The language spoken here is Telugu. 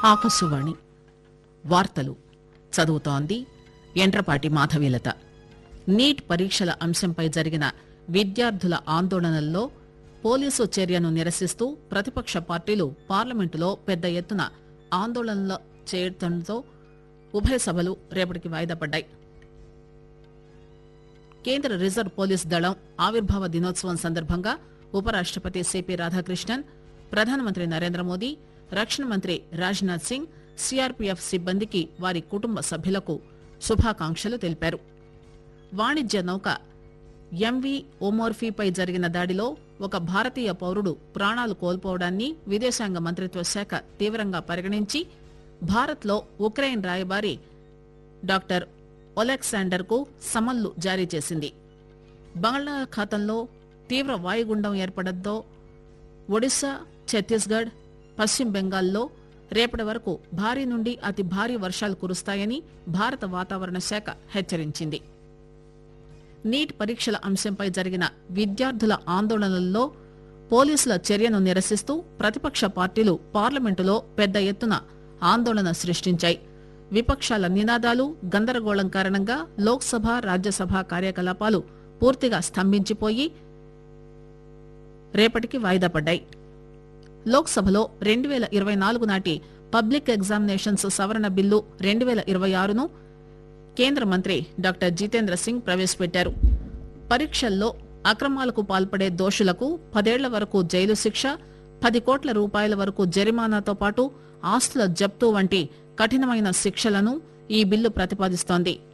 ఆకాశవాణి వార్తలు చదువుతోంది ఎండ్రపాటి మాధవీలత నీట్ పరీక్షల అంశంపై జరిగిన విద్యార్థుల ఆందోళనల్లో పోలీసు చర్యను నిరసిస్తూ ప్రతిపక్ష పార్టీలు పార్లమెంటులో పెద్ద ఎత్తున ఆందోళనలు చేయడంతో ఉభయ సభలు రేపటికి వాయిదా పడ్డాయి కేంద్ర రిజర్వ్ పోలీస్ దళం ఆవిర్భావ దినోత్సవం సందర్భంగా ఉపరాష్టపతి సిపి రాధాకృష్ణన్ ప్రధానమంత్రి నరేంద్ర మోదీ రక్షణ మంత్రి రాజ్నాథ్ సింగ్ సిఆర్పీఎఫ్ సిబ్బందికి వారి కుటుంబ సభ్యులకు శుభాకాంక్షలు తెలిపారు వాణిజ్య నౌక ఎంవి ఓమోర్ఫీపై జరిగిన దాడిలో ఒక భారతీయ పౌరుడు ప్రాణాలు కోల్పోవడాన్ని విదేశాంగ మంత్రిత్వ శాఖ తీవ్రంగా పరిగణించి భారత్లో ఉక్రెయిన్ రాయబారి డాక్టర్ ఒలెక్సాండర్ కు సమన్లు జారీ చేసింది బంగాళాఖాతంలో తీవ్ర వాయుగుండం ఏర్పడంతో ఒడిశా ఛత్తీస్గఢ్ పశ్చిమ బెంగాల్లో రేపటి వరకు భారీ నుండి అతి భారీ వర్షాలు కురుస్తాయని భారత వాతావరణ శాఖ హెచ్చరించింది నీట్ పరీక్షల అంశంపై జరిగిన విద్యార్థుల ఆందోళనల్లో పోలీసుల చర్యను నిరసిస్తూ ప్రతిపక్ష పార్టీలు పార్లమెంటులో పెద్ద ఎత్తున ఆందోళన సృష్టించాయి విపక్షాల నినాదాలు గందరగోళం కారణంగా లోక్సభ రాజ్యసభ కార్యకలాపాలు పూర్తిగా స్తంభించిపోయి రేపటికి వాయిదా పడ్డాయి లోక్సభలో రెండు వేల ఇరవై నాలుగు నాటి పబ్లిక్ ఎగ్జామినేషన్స్ సవరణ బిల్లు రెండు వేల ఇరవై ఆరును కేంద్ర మంత్రి డాక్టర్ జితేంద్ర సింగ్ ప్రవేశపెట్టారు పరీక్షల్లో అక్రమాలకు పాల్పడే దోషులకు పదేళ్ల వరకు జైలు శిక్ష పది కోట్ల రూపాయల వరకు జరిమానాతో పాటు ఆస్తుల జప్తు వంటి కఠినమైన శిక్షలను ఈ బిల్లు ప్రతిపాదిస్తోంది